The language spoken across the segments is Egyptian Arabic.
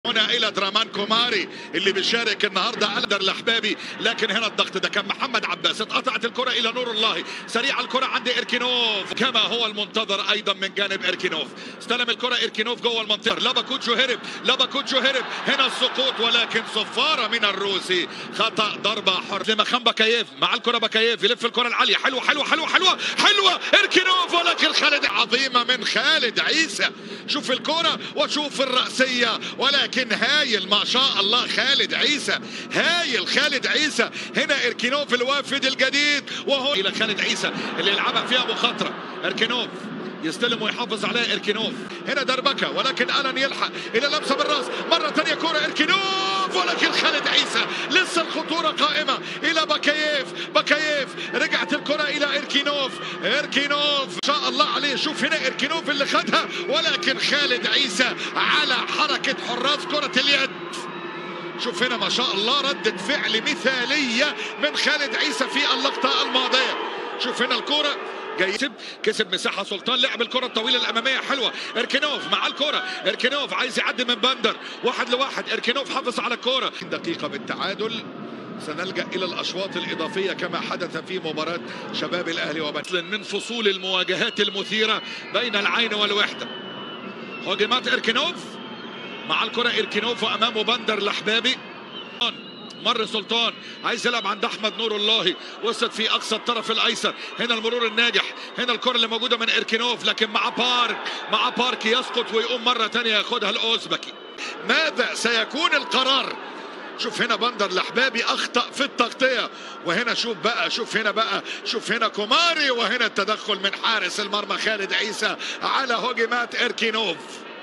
هنا الى درامان كوماري اللي بيشارك النهارده الدر الاحبابي لكن هنا الضغط ده كان محمد عباس اتقطعت الكره الى نور الله سريع الكره عند اركينوف كما هو المنتظر ايضا من جانب اركينوف استلم الكره اركينوف جوه المنطقه لاباكوتشو هرب لاباكوتشو هرب هنا السقوط ولكن صفاره من الروسي خطا ضربه حر لمخان بكايف مع الكره بكايف يلف الكره العاليه حلوه حلوه حلوه حلوه حلوه اركينوف ولكن خالد عظيمه من خالد عيسى شوف الكره وشوف الراسيه ولكن لكن هايل ما شاء الله خالد عيسى هايل خالد عيسى هنا اركينوف الوافد الجديد وهو الى خالد عيسى اللي يلعبها فيها مخاطره اركينوف يستلم ويحافظ عليه اركينوف هنا دربكه ولكن الن يلحق الى لمسه بالراس مره ثانيه كره اركينوف ولكن خالد عيسى لسه الخطوره قائمه الى بكايف بكايف رجعت الكره الى اركينوف اركينوف ما شاء الله عليه شوف هنا اركينوف اللي خدها ولكن خالد عيسى على حركه حراس كره اليد شوف هنا ما شاء الله ردة فعل مثالية من خالد عيسى في اللقطة الماضية شوف هنا الكرة جاي كسب كسب مساحه سلطان لعب الكره الطويله الاماميه حلوه اركينوف مع الكره اركينوف عايز يعدي من بندر واحد لواحد اركينوف حافظ على الكره دقيقه بالتعادل سنلجا الى الاشواط الاضافيه كما حدث في مباراه شباب الاهلي وبتل من فصول المواجهات المثيره بين العين والوحده هجمات اركينوف مع الكره اركينوف وامامه بندر الاحبابي مر سلطان عايز يلعب عند احمد نور الله وصلت في اقصى الطرف الايسر هنا المرور الناجح هنا الكره اللي موجوده من اركينوف لكن مع بارك مع بارك يسقط ويقوم مره ثانيه ياخدها الاوزبكي ماذا سيكون القرار شوف هنا بندر الاحبابي اخطا في التغطيه وهنا شوف بقى شوف هنا بقى شوف هنا كوماري وهنا التدخل من حارس المرمى خالد عيسى على هجمات اركينوف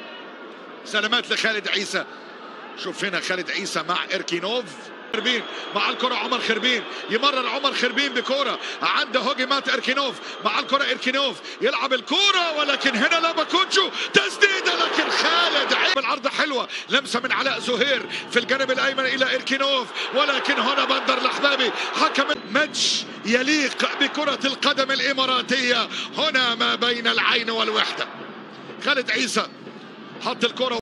سلامات لخالد عيسى شوف هنا خالد عيسى مع اركينوف خربين مع الكرة عمر خربين يمرر عمر خربين بكرة عند هجمات اركينوف مع الكرة اركينوف يلعب الكرة ولكن هنا لاباكوتشو تسديدة لكن خالد عيب العرض حلوة لمسة من علاء زهير في الجانب الايمن الى اركينوف ولكن هنا بندر الاحبابي حكم ماتش يليق بكرة القدم الاماراتية هنا ما بين العين والوحدة خالد عيسى حط الكرة